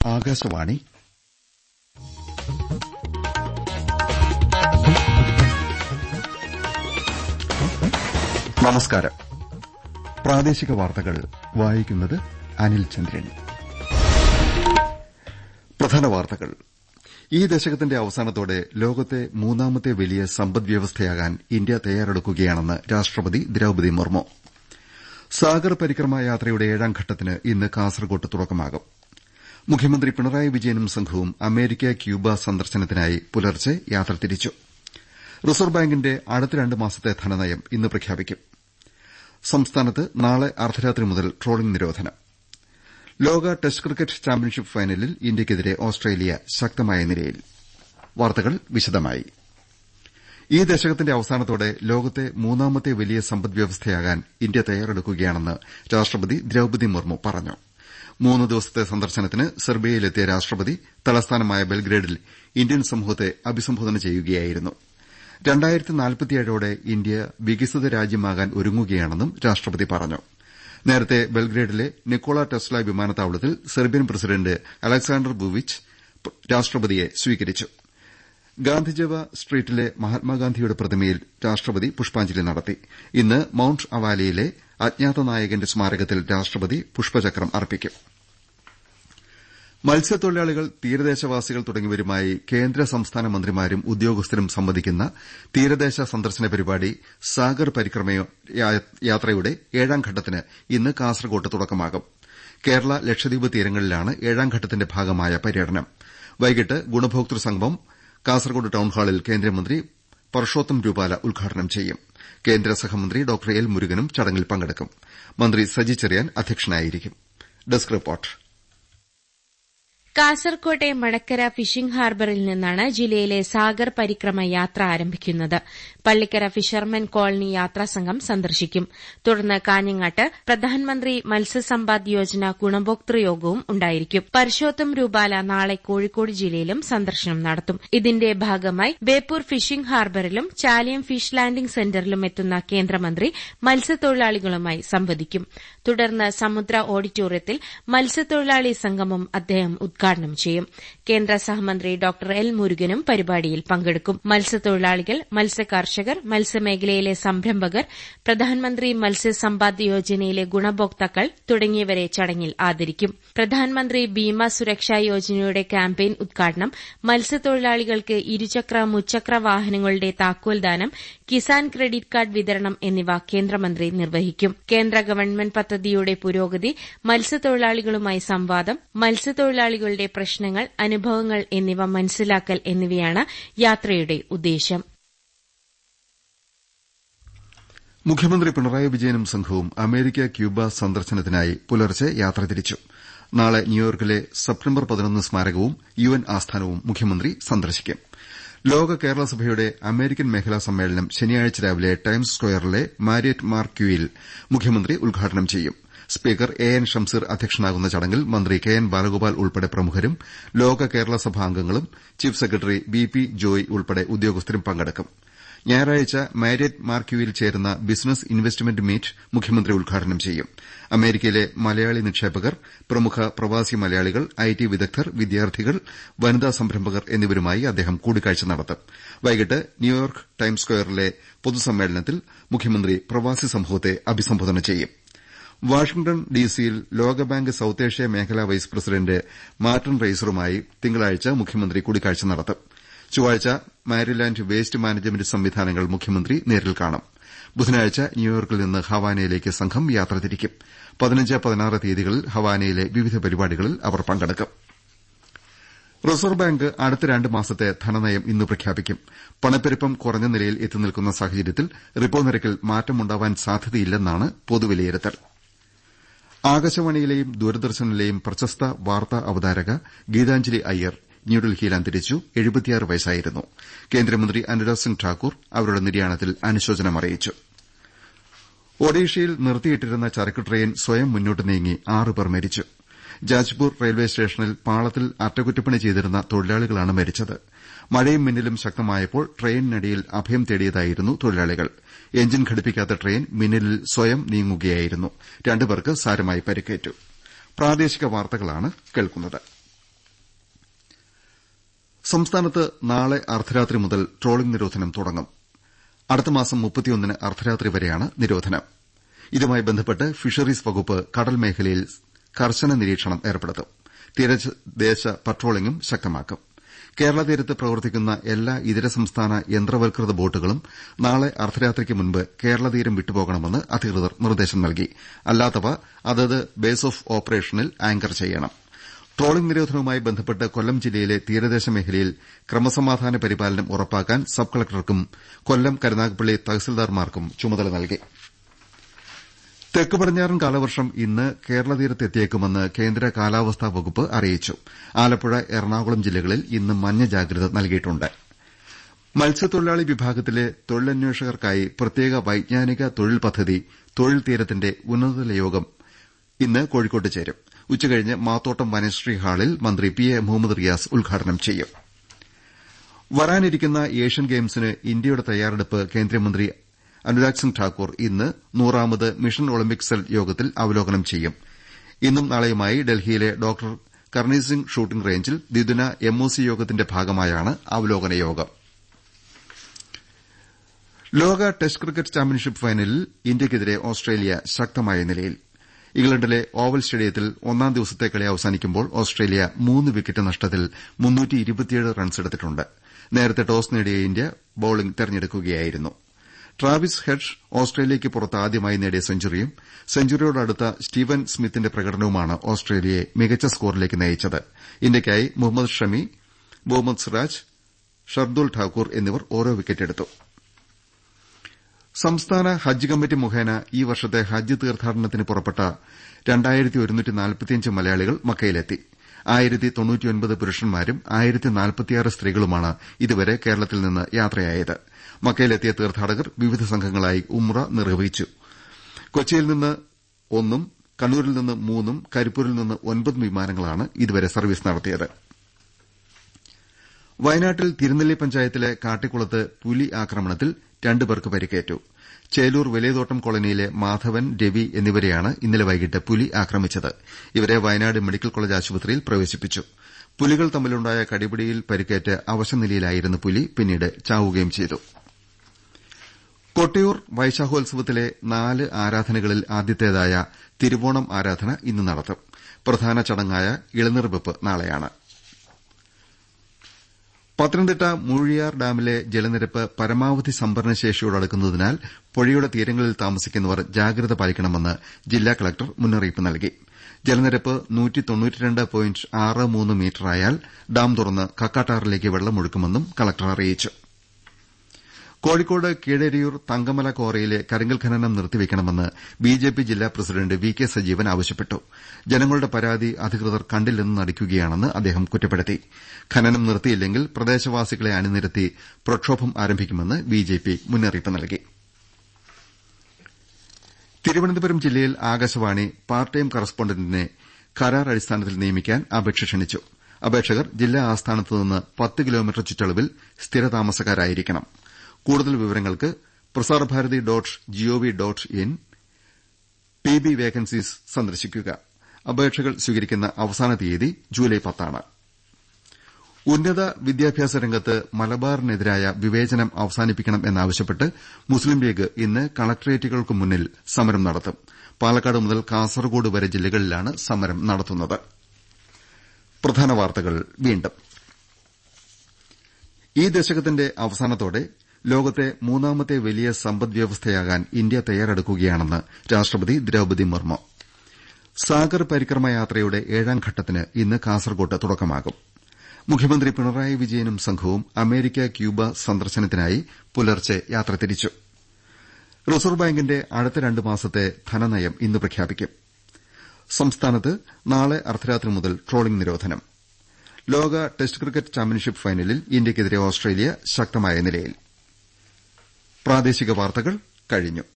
ആകാശവാണി നമസ്കാരം പ്രാദേശിക വാർത്തകൾ വായിക്കുന്നത് അനിൽ ചന്ദ്രൻ പ്രധാന വാർത്തകൾ ഈ ദശകത്തിന്റെ അവസാനത്തോടെ ലോകത്തെ മൂന്നാമത്തെ വലിയ സമ്പദ്വ്യവസ്ഥയാകാൻ ഇന്ത്യ തയ്യാറെടുക്കുകയാണെന്ന് രാഷ്ട്രപതി ദ്രൌപതി മുർമു സാഗർ പരിക്രമ യാത്രയുടെ ഏഴാം ഘട്ടത്തിന് ഇന്ന് കാസർകോട്ട് തുടക്കമാകും മുഖ്യമന്ത്രി പിണറായി വിജയനും സംഘവും അമേരിക്ക ക്യൂബ സന്ദർശനത്തിനായി പുലർച്ചെ യാത്ര തിരിച്ചു റിസർവ് ബാങ്കിന്റെ അടുത്ത രണ്ട് മാസത്തെ ധനനയം ഇന്ന് പ്രഖ്യാപിക്കും സംസ്ഥാനത്ത് നാളെ അർദ്ധരാത്രി മുതൽ ട്രോളിംഗ് നിരോധനം ലോക ടെസ്റ്റ് ക്രിക്കറ്റ് ചാമ്പ്യൻഷിപ്പ് ഫൈനലിൽ ഇന്ത്യയ്ക്കെതിരെ ഓസ്ട്രേലിയ ശക്തമായ നിലയിൽ വാർത്തകൾ വിശദമായി ഈ ദശകത്തിന്റെ അവസാനത്തോടെ ലോകത്തെ മൂന്നാമത്തെ വലിയ സമ്പദ്വ്യവസ്ഥയാകാൻ ഇന്ത്യ തയ്യാറെടുക്കുകയാണെന്ന് രാഷ്ട്രപതി ദ്രൌപതി മുർമു പറഞ്ഞു മൂന്ന് ദിവസത്തെ സന്ദർശനത്തിന് സെർബിയയിലെത്തിയ രാഷ്ട്രപതി തലസ്ഥാനമായ ബെൽഗ്രേഡിൽ ഇന്ത്യൻ സമൂഹത്തെ അഭിസംബോധന ചെയ്യുകയായിരുന്നു ോടെ ഇന്ത്യ വികസിത രാജ്യമാകാൻ ഒരുങ്ങുകയാണെന്നും രാഷ്ട്രപതി പറഞ്ഞു നേരത്തെ ബെൽഗ്രേഡിലെ നിക്കോള ടെസ്ല വിമാനത്താവളത്തിൽ സെർബിയൻ പ്രസിഡന്റ് അലക്സാണ്ടർ ബുവിച്ച് രാഷ്ട്രപതിയെ സ്വീകരിച്ചു ഗാന്ധിജവ സ്ട്രീറ്റിലെ മഹാത്മാഗാന്ധിയുടെ പ്രതിമയിൽ രാഷ്ട്രപതി പുഷ്പാഞ്ജലി നടത്തി ഇന്ന് മൌണ്ട് അവാലിയിലെ അജ്ഞാത നായകന്റെ സ്മാരകത്തിൽ രാഷ്ട്രപതി പുഷ്പചക്രം അർപ്പിക്കും മത്സ്യത്തൊഴിലാളികൾ തീരദേശവാസികൾ തുടങ്ങിയവരുമായി കേന്ദ്ര സംസ്ഥാന മന്ത്രിമാരും ഉദ്യോഗസ്ഥരും സംവദിക്കുന്ന തീരദേശ സന്ദർശന പരിപാടി സാഗർ പരിക്രമ യാത്രയുടെ ഏഴാം ഘട്ടത്തിന് ഇന്ന് കാസർകോട്ട് തുടക്കമാകും കേരള ലക്ഷദ്വീപ് തീരങ്ങളിലാണ് ഏഴാം ഘട്ടത്തിന്റെ ഭാഗമായ പര്യടനം വൈകിട്ട് ഗുണഭോക്തൃ സംഗമം കാസർകോട് ടൌൺഹാളിൽ കേന്ദ്രമന്ത്രി പർഷോത്തം രൂപാല ഉദ്ഘാടനം ചെയ്യും കേന്ദ്ര സഹമന്ത്രി ഡോക്ടർ എൽ മുരുകനും ചടങ്ങിൽ പങ്കെടുക്കും മന്ത്രി സജി ചെറിയാൻ അധ്യക്ഷനായിരിക്കും ഡെസ്ക് റിപ്പോർട്ട് കാസർകോട്ടെ മടക്കര ഫിഷിംഗ് ഹാർബറിൽ നിന്നാണ് ജില്ലയിലെ സാഗർ പരിക്രമ യാത്ര ആരംഭിക്കുന്നത് പള്ളിക്കര ഫിഷർമെൻ കോളനി യാത്രാസംഘം സന്ദർശിക്കും തുടർന്ന് കാഞ്ഞങ്ങാട്ട് പ്രധാനമന്ത്രി മത്സ്യസമ്പാദ് യോജന ഗുണഭോക്തൃ യോഗവും ഉണ്ടായിരിക്കും പരശോത്തം രൂപാല നാളെ കോഴിക്കോട് ജില്ലയിലും സന്ദർശനം നടത്തും ഇതിന്റെ ഭാഗമായി ബേപ്പൂർ ഫിഷിംഗ് ഹാർബറിലും ചാലിയം ഫിഷ് ലാൻഡിംഗ് സെന്ററിലും എത്തുന്ന കേന്ദ്രമന്ത്രി മത്സ്യത്തൊഴിലാളികളുമായി സംവദിക്കും തുടർന്ന് സമുദ്ര ഓഡിറ്റോറിയത്തിൽ മത്സ്യത്തൊഴിലാളി സംഗമം അദ്ദേഹം ഉദ്ഘാടനം ചെയ്യും കേന്ദ്ര സഹമന്ത്രി ഡോക്ടർ എൽ മുരുകനും പരിപാടിയിൽ പങ്കെടുക്കും മത്സ്യത്തൊഴിലാളികൾ മത്സ്യകർഷകർ മത്സ്യമേഖലയിലെ സംരംഭകർ പ്രധാനമന്ത്രി മത്സ്യസമ്പാദ് യോജനയിലെ ഗുണഭോക്താക്കൾ തുടങ്ങിയവരെ ചടങ്ങിൽ ആദരിക്കും പ്രധാനമന്ത്രി ബീമ സുരക്ഷാ യോജനയുടെ ക്യാമ്പയിൻ ഉദ്ഘാടനം മത്സ്യത്തൊഴിലാളികൾക്ക് ഇരുചക്ര മുച്ചക്ര വാഹനങ്ങളുടെ താക്കോൽദാനം കിസാൻ ക്രെഡിറ്റ് കാർഡ് വിതരണം എന്നിവ കേന്ദ്രമന്ത്രി നിർവഹിക്കും കേന്ദ്ര ഗവൺമെന്റ് പദ്ധതിയുടെ പുരോഗതി മത്സ്യത്തൊഴിലാളികളുമായി സംവാദം മത്സ്യത്തൊഴിലാളികളുടെ പ്രശ്നങ്ങൾ അനുഭവങ്ങൾ എന്നിവ മനസ്സിലാക്കൽ എന്നിവയാണ് യാത്രയുടെ ഉദ്ദേശം മുഖ്യമന്ത്രി പിണറായി വിജയനും സംഘവും അമേരിക്ക ക്യൂബ സന്ദർശനത്തിനായി പുലർച്ചെ യാത്ര തിരിച്ചു നാളെ ന്യൂയോർക്കിലെ സെപ്റ്റംബർ പതിനൊന്ന് സ്മാരകവും യു എൻ ആസ്ഥാനവും മുഖ്യമന്ത്രി സന്ദർശിക്കും ലോക കേരള സഭയുടെ അമേരിക്കൻ മേഖലാ സമ്മേളനം ശനിയാഴ്ച രാവിലെ ടൈംസ് സ്ക്വയറിലെ മാരിയറ്റ് മാർക്ക് ക്യൂയിൽ മുഖ്യമന്ത്രി ഉദ്ഘാടനം ചെയ്യും സ്പീക്കർ എ എൻ ഷംസീർ അധ്യക്ഷനാകുന്ന ചടങ്ങിൽ മന്ത്രി കെ എൻ ബാലഗോപാൽ ഉൾപ്പെടെ പ്രമുഖരും ലോക കേരള സഭാ അംഗങ്ങളും chief secretary B P Joy ഉൾപ്പെടെ ഉദ്യോഗസ്ഥരും പങ്കെടുക്കും ഞായറാഴ്ച മാരിയറ്റ് മാർക്യൂവിൽ ചേരുന്ന ബിസിനസ് ഇൻവെസ്റ്റ്മെന്റ് മീറ്റ് മുഖ്യമന്ത്രി ഉദ്ഘാടനം ചെയ്യും അമേരിക്കയിലെ മലയാളി നിക്ഷേപകർ പ്രമുഖ പ്രവാസി മലയാളികൾ ഐടി വിദഗ്ധർ വിദ്യാർത്ഥികൾ വനിതാ സംരംഭകർ എന്നിവരുമായി അദ്ദേഹം കൂടിക്കാഴ്ച നടത്തും വൈകിട്ട് ന്യൂയോർക്ക് ടൈംസ് സ്ക്വയറിലെ പൊതുസമ്മേളനത്തിൽ മുഖ്യമന്ത്രി പ്രവാസി സമൂഹത്തെ അഭിസംബോധന ചെയ്യും വാഷിംഗ്ടൺ ഡിസിയിൽ ലോകബാങ്ക് സൌത്ത് ഏഷ്യ മേഖലാ വൈസ് പ്രസിഡന്റ് മാർട്ടിൻ റെയ്സറുമായി തിങ്കളാഴ്ച മുഖ്യമന്ത്രി കൂടിക്കാഴ്ച നടത്തും ചൊവ്വാഴ്ച മാരിലാന്റ് വേസ്റ്റ് മാനേജ്മെന്റ് സംവിധാനങ്ങൾ മുഖ്യമന്ത്രി നേരിൽ കാണും ബുധനാഴ്ച ന്യൂയോർക്കിൽ നിന്ന് ഹവാനയിലേക്ക് സംഘം യാത്ര തിരിക്കും പതിനഞ്ച് പതിനാറ് തീയതികളിൽ ഹവാനയിലെ വിവിധ പരിപാടികളിൽ അവർ പങ്കെടുക്കും റിസർവ് ബാങ്ക് അടുത്ത രണ്ട് മാസത്തെ ധനനയം ഇന്ന് പ്രഖ്യാപിക്കും പണപ്പെരുപ്പം കുറഞ്ഞ നിലയിൽ എത്തിനിൽക്കുന്ന സാഹചര്യത്തിൽ റിപ്പോ നിരക്കിൽ മാറ്റമുണ്ടാവാൻ സാധ്യതയില്ലെന്നാണ് പൊതുവിലയിരുത്തൽ ആകാശവാണിയിലെയും ദൂരദർശനിലെയും പ്രശസ്ത വാർത്താ അവതാരക ഗീതാഞ്ജലി അയ്യർ ന്യൂഡൽഹിയിൽ അന്തരിച്ചു വയസ്സായിരുന്നു കേന്ദ്രമന്ത്രി അനുരാഗ് സിംഗ് ഠാക്കൂർ അവരുടെ നിര്യാണത്തിൽ അനുശോചനം അറിയിച്ചു ഒഡീഷയിൽ നിർത്തിയിട്ടിരുന്ന ചരക്ക് ട്രെയിൻ സ്വയം മുന്നോട്ട് നീങ്ങി ആറുപേർ മരിച്ചു ജാജ്പൂർ റെയിൽവേ സ്റ്റേഷനിൽ പാളത്തിൽ അറ്റകുറ്റപ്പണി ചെയ്തിരുന്ന തൊഴിലാളികളാണ് മരിച്ചത് മഴയും മിന്നലും ശക്തമായപ്പോൾ ട്രെയിനിനടിയിൽ അഭയം തേടിയതായിരുന്നു തൊഴിലാളികൾ എഞ്ചിൻ ഘടിപ്പിക്കാത്ത ട്രെയിൻ മിന്നലിൽ സ്വയം നീങ്ങുകയായിരുന്നു രണ്ടുപേർക്ക് സാരമായി പരിക്കേറ്റു സംസ്ഥാനത്ത് നാളെ അർദ്ധരാത്രി മുതൽ ട്രോളിംഗ് നിരോധനം തുടങ്ങും അടുത്ത മാസം മുപ്പത്തിയൊന്നിന് അർദ്ധരാത്രി വരെയാണ് നിരോധനം ഇതുമായി ബന്ധപ്പെട്ട് ഫിഷറീസ് വകുപ്പ് കടൽ മേഖലയിൽ കർശന നിരീക്ഷണം ഏർപ്പെടുത്തും തീരദേശ പട്രോളിംഗും ശക്തമാക്കും കേരള തീരത്ത് പ്രവർത്തിക്കുന്ന എല്ലാ ഇതര സംസ്ഥാന യന്ത്രവൽകൃത ബോട്ടുകളും നാളെ അർദ്ധരാത്രിക്ക് മുൻപ് കേരള തീരം വിട്ടുപോകണമെന്ന് അധികൃതർ നിർദ്ദേശം നൽകി അല്ലാത്തവ അതത് ബേസ് ഓഫ് ഓപ്പറേഷനിൽ ആങ്കർ ചെയ്യണം ട്രോളിംഗ് നിരോധനവുമായി ബന്ധപ്പെട്ട് കൊല്ലം ജില്ലയിലെ തീരദേശ മേഖലയിൽ ക്രമസമാധാന പരിപാലനം ഉറപ്പാക്കാൻ സബ് കളക്ടർക്കും കൊല്ലം കരുനാഗപ്പള്ളി തഹസിൽദാർമാർക്കും ചുമതല നൽകി തെക്ക് പടിഞ്ഞാറൻ കാലവർഷം ഇന്ന് കേരള തീരത്തെത്തിയേക്കുമെന്ന് കേന്ദ്ര കാലാവസ്ഥാ വകുപ്പ് അറിയിച്ചു ആലപ്പുഴ എറണാകുളം ജില്ലകളിൽ ഇന്ന് മഞ്ഞ ജാഗ്രത നൽകിയിട്ടുണ്ട് മത്സ്യത്തൊഴിലാളി വിഭാഗത്തിലെ തൊഴിലന്വേഷകർക്കായി പ്രത്യേക വൈജ്ഞാനിക തൊഴിൽ പദ്ധതി തൊഴിൽ തീരത്തിന്റെ ഉന്നതതല യോഗം ഇന്ന് കോഴിക്കോട്ട് ചേരും ഉച്ചകഴിഞ്ഞ് മാത്തോട്ടം വനശ്രീ ഹാളിൽ മന്ത്രി പി എ മുഹമ്മദ് റിയാസ് ഉദ്ഘാടനം ചെയ്യും വരാനിരിക്കുന്ന ഏഷ്യൻ ഗെയിംസിന് ഇന്ത്യയുടെ തയ്യാറെടുപ്പ് കേന്ദ്രമന്ത്രി അനുരാഗ് സിംഗ് ഠാക്കൂർ ഇന്ന് നൂറാമത് മിഷൻ ഒളിമ്പിക് സെൽ യോഗത്തിൽ അവലോകനം ചെയ്യും ഇന്നും നാളെയുമായി ഡൽഹിയിലെ ഡോക്ടർ കർണി സിംഗ് ഷൂട്ടിംഗ് റേഞ്ചിൽ ദ്വിദിന എംഒസി യോഗത്തിന്റെ ഭാഗമായാണ് അവലോകന യോഗം ലോക ടെസ്റ്റ് ക്രിക്കറ്റ് ചാമ്പ്യൻഷിപ്പ് ഫൈനലിൽ ഇന്ത്യക്കെതിരെ ഓസ്ട്രേലിയ ശക്തമായ നിലയിൽ ഇംഗ്ലണ്ടിലെ ഓവൽ സ്റ്റേഡിയത്തിൽ ഒന്നാം ദിവസത്തെ കളി അവസാനിക്കുമ്പോൾ ഓസ്ട്രേലിയ മൂന്ന് വിക്കറ്റ് നഷ്ടത്തിൽ റൺസെടുത്തിട്ടുണ്ട് നേരത്തെ ടോസ് നേടിയ ഇന്ത്യ ബൌളിംഗ് തെരഞ്ഞെടുക്കുകയായിരുന്നു ട്രാവിസ് ഹെഡ്ജ് ഓസ്ട്രേലിയയ്ക്ക് പുറത്ത് ആദ്യമായി നേടിയ സെഞ്ചുറിയും സെഞ്ചുറിയോടടുത്ത സ്റ്റീവൻ സ്മിത്തിന്റെ പ്രകടനവുമാണ് ഓസ്ട്രേലിയയെ മികച്ച സ്കോറിലേക്ക് നയിച്ചത് ഇന്ത്യയ്ക്കായി മുഹമ്മദ് ഷമി മുഹമ്മദ് സിറാജ് ഷർദുൽ ഠാക്കൂർ എന്നിവർ ഓരോ വിക്കറ്റെടുത്തു സംസ്ഥാന ഹജ്ജ് കമ്മിറ്റി മുഖേന ഈ വർഷത്തെ ഹജ്ജ് തീർത്ഥാടനത്തിന് പുറപ്പെട്ട മലയാളികൾ മക്കയിലെത്തി പുരുഷന്മാരും സ്ത്രീകളുമാണ് ഇതുവരെ കേരളത്തിൽ നിന്ന് യാത്രയായത് മക്കയിലെത്തിയ തീർത്ഥാടകർ വിവിധ സംഘങ്ങളായി ഉംറ നിർവഹിച്ചു കൊച്ചിയിൽ നിന്ന് ഒന്നും കണ്ണൂരിൽ നിന്ന് മൂന്നും കരിപ്പൂരിൽ നിന്ന് ഒൻപതും വിമാനങ്ങളാണ് ഇതുവരെ സർവീസ് നടത്തിയത് വയനാട്ടിൽ തിരുനെല്ലി പഞ്ചായത്തിലെ കാട്ടിക്കുളത്ത് പുലി ആക്രമണത്തിൽ രണ്ടുപേർക്ക് പരിക്കേറ്റു ചേലൂർ വലിയതോട്ടം കോളനിയിലെ മാധവൻ രവി എന്നിവരെയാണ് ഇന്നലെ വൈകിട്ട് പുലി ആക്രമിച്ചത് ഇവരെ വയനാട് മെഡിക്കൽ കോളേജ് ആശുപത്രിയിൽ പ്രവേശിപ്പിച്ചു പുലികൾ തമ്മിലുണ്ടായ കടിപിടിയിൽ പരിക്കേറ്റ് അവശനിലയിലായിരുന്ന പുലി പിന്നീട് ചാവുകയും ചെയ്തു കൊട്ടിയൂർ വൈശാഖോത്സവത്തിലെ നാല് ആരാധനകളിൽ ആദ്യത്തേതായ തിരുവോണം ആരാധന ഇന്ന് നടത്തും പ്രധാന ചടങ്ങായ ഇളനീർ വെപ്പ് നാളെയാണ് പത്തനംതിട്ട മൂഴിയാർ ഡാമിലെ ജലനിരപ്പ് പരമാവധി സംഭരണശേഷിയോടടുക്കുന്നതിനാൽ പുഴയുടെ തീരങ്ങളിൽ താമസിക്കുന്നവർ ജാഗ്രത പാലിക്കണമെന്ന് ജില്ലാ കലക്ടർ മുന്നറിയിപ്പ് നൽകി ജലനിരപ്പ് മീറ്ററായാൽ ഡാം തുറന്ന് കക്കാട്ടാറിലേക്ക് വെള്ളമൊഴുക്കുമെന്നും കലക്ടർ അറിയിച്ചു കോഴിക്കോട് കീഴരിയൂർ തങ്കമല ക്വാറിയിലെ കരിങ്കൽ ഖനനം നിർത്തിവെക്കണമെന്ന് ബിജെപി ജില്ലാ പ്രസിഡന്റ് വി കെ സജീവൻ ആവശ്യപ്പെട്ടു ജനങ്ങളുടെ പരാതി അധികൃതർ കണ്ടില്ലെന്ന് നടിക്കുകയാണെന്ന് അദ്ദേഹം കുറ്റപ്പെടുത്തി ഖനനം നിർത്തിയില്ലെങ്കിൽ പ്രദേശവാസികളെ അണിനിരത്തി പ്രക്ഷോഭം ആരംഭിക്കുമെന്ന് ബിജെപി മുന്നറിയിപ്പ് നൽകി തിരുവനന്തപുരം ജില്ലയിൽ ആകാശവാണി പാർട്ട് ടൈം കറസ്പോണ്ടന്റിനെ കരാർ അടിസ്ഥാനത്തിൽ നിയമിക്കാൻ അപേക്ഷ ക്ഷണിച്ചു അപേക്ഷകർ ജില്ലാ ആസ്ഥാനത്ത് നിന്ന് പത്ത് കിലോമീറ്റർ ചുറ്റളവിൽ സ്ഥിരതാമസക്കാരായിരിക്കണം കൂടുതൽ വിവരങ്ങൾക്ക് Prasar Bharati dot G O V dot in P B vacancies സന്ദർശിക്കുക അപേക്ഷകൾ സ്വീകരിക്കുന്ന അവസാന തീയതി ജൂലൈ പത്താണ് ഉന്നത വിദ്യാഭ്യാസ രംഗത്ത് മലബാറിനെതിരായ വിവേചനം അവസാനിപ്പിക്കണമെന്നാവശ്യപ്പെട്ട് മുസ്ലിം ലീഗ് ഇന്ന് കളക്ടറേറ്റുകൾക്ക് മുന്നിൽ സമരം നടത്തും പാലക്കാട് മുതൽ കാസർകോട് വരെ ജില്ലകളിലാണ് സമരം നടത്തുന്നത് ഈ ദശകത്തിന്റെ അവസാനത്തോടെ ലോകത്തെ മൂന്നാമത്തെ വലിയ സമ്പദ്വ്യവസ്ഥയാകാൻ ഇന്ത്യ തയ്യാറെടുക്കുകയാണെന്ന് രാഷ്ട്രപതി ദ്രൌപതി മുർമു സാഗർ പരിക്രമ യാത്രയുടെ ഏഴാം ഘട്ടത്തിന് ഇന്ന് കാസർകോട്ട് തുടക്കമാകും മുഖ്യമന്ത്രി പിണറായി വിജയനും സംഘവും അമേരിക്ക ക്യൂബ സന്ദർശനത്തിനായി പുലർച്ചെ യാത്ര തിരിച്ചു റിസർവ് ബാങ്കിന്റെ അടുത്ത രണ്ട് മാസത്തെ ധനനയം ഇന്ന് പ്രഖ്യാപിക്കും സംസ്ഥാനത്ത് നാളെ അർദ്ധരാത്രി മുതൽ ട്രോളിംഗ് നിരോധനം ലോക ടെസ്റ്റ് ക്രിക്കറ്റ് ചാമ്പ്യൻഷിപ്പ് ഫൈനലിൽ ഇന്ത്യക്കെതിരെ ഓസ്ട്രേലിയ ശക്തമായ നിലയിൽ